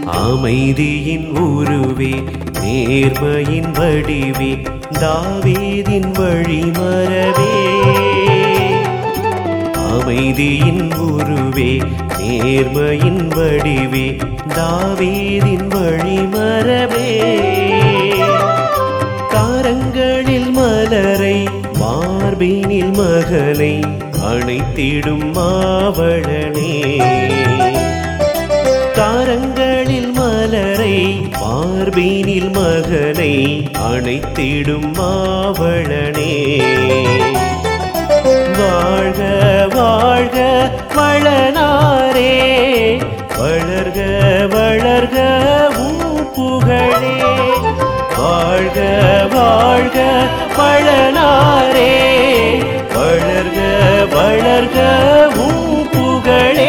அமைதியின் உருவே நேர்மையின் வடிவே தாவீதின் வழிமரவே அமைதியின் உருவே நேர்மையின் வடிவே தாவீதின் வழிமரவே காரங்களில் மலரை மார்பினில் மகனை அணைத்திடும் மாவளனே காரங்களில் மலரை மார்பினில் மகனை அணைத்திடும் மாவளனே வாழ்க வாழ்க வளனாரே வளர்க வளர்க உம் புகழே வாழ்க வாழ்க வளனாரே வளர்க வளர்க உம் புகழே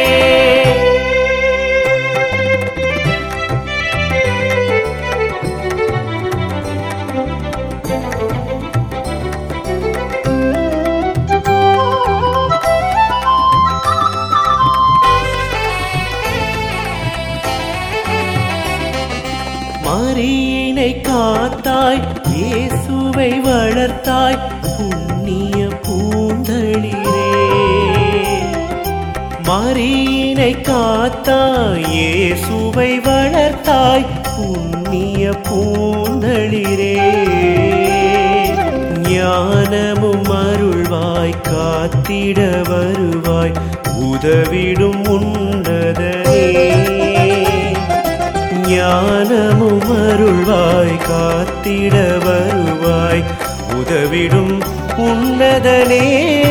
மரியினை காத்தாய் இயேசுவை வளர்த்தாய் புண்ணிய பூந்தளிரே மரியினை காத்தாய் இயேசுவை வளர்த்தாய் புண்ணிய பூந்தளிரே ஞானமும் அருள்வாய் காத்திட வருவாய் உதவிடும் உன்னதனே ஞானமும் அருள்வாய் காத்திட வருவாய் உதவிடும் உன்னதனே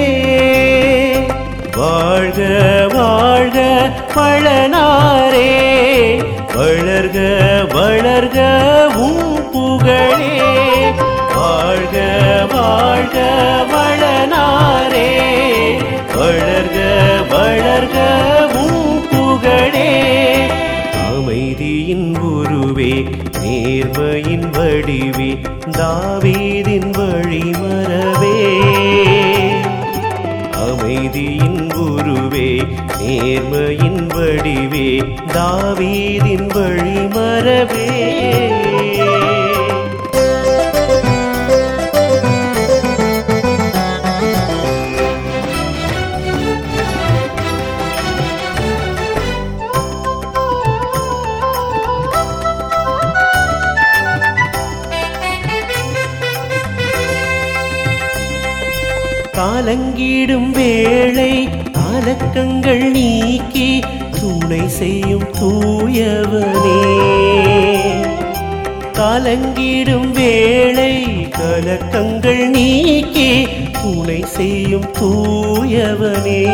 வாழ்க வாழ்க பழனாரே வளர்க வளர்க உம் புகழே வாழ்க வாழ்க வளனாரே வளர்க வளர்க உம் புகழே அமைதியின் உருவே நேர்மையின் வடிவே தாவீதின் வழிமரவே அமைதியின் குருவே நேர்மையின் வடிவே தாவீதின் வழிமரவே காலங்கிடும் வேளை கலக்கங்கள் நீக்கி துணை செய்யும் தூயவனே காலங்கிடும் வேளை கலக்கங்கள் நீக்கி துணை செய்யும் தூயவனே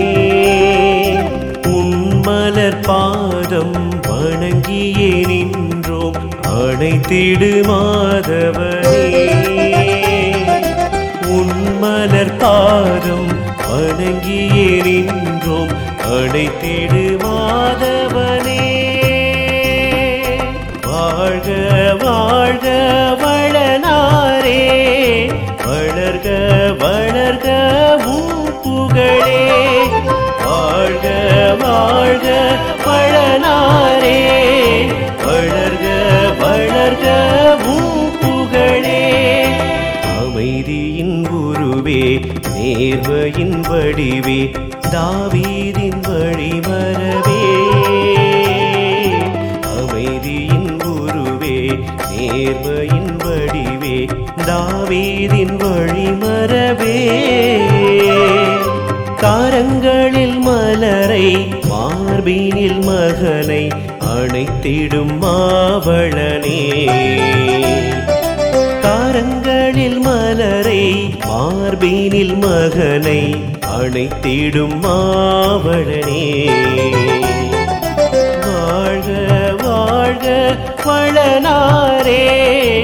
உன்மலர் பாதம் வணங்கியே நின்றோம் அணைத்திடு மாதவனே உன்மலர் பாதம் வணங்கியே நின்றோம் அடைத்திடு மாதவனே வாழ்க வாழ்க வளனாரே வளர்க வளர்க உம் புகழே வாழ்க வாழ்க வளனாரே வளர்க வளர்க உம் புகழே அமைதியின் குருவே நேர்மையின் வடிவே தாவீதின் வழிமரவே அமைதியின் குருவே நேர்மையின் வடிவே தாவீதின் வழிமரவே காரங்களில் மலரை மார்பினில் மகனை அணைத்திடும் மாவளனே காரங்களில் மலரை மார்பினில் மகனை அணைத்திடும் மாவழனே வாழ்க வாழ்க வளனாரே